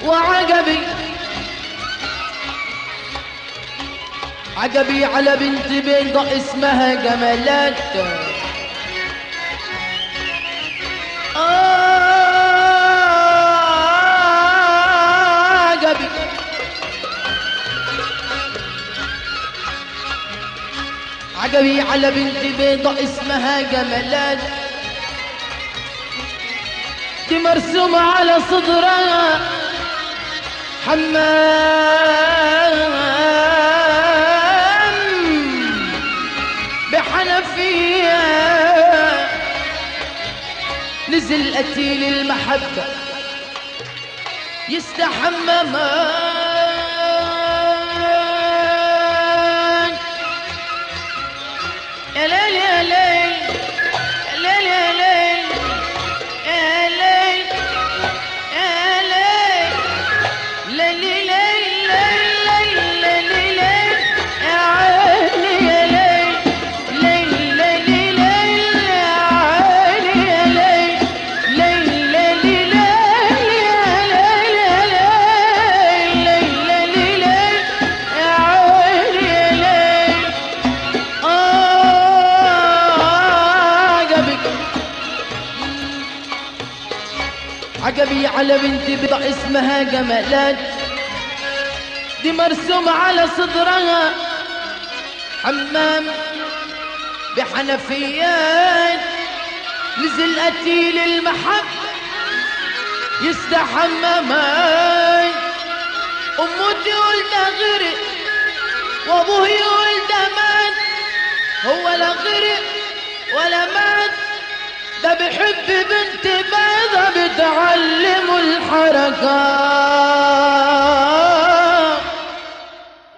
وعجبي عجبي على بنت بيضة اسمها جمالات عجبي عجبي على بنت بيضة اسمها جمالات دي مرسومة على صدرها حمام بحنفية نزل قتيل المحبة يستحمى مان يا ليل يا ليل يا ليل يا ليل يا ليل يا ليل ليلي ليل ليل ليل ليل يا عيني يا ليل ليل ليل ليل يا عيني يا ليل ليل ليل ليل يا ليل يا ليل ليل ليل ليل يا عيني يا ليل آه عجبك عجبي على بنت بضع اسمها جمالات دي مرسوم على صدرها حمام بحنفيات نزل قتيل المحب يستحمى ماي امه تقول ده غرق وابوه يقول ده مات هو لا غرق ولا مات ده بيحب بنت بيضة بتعلمه الحركات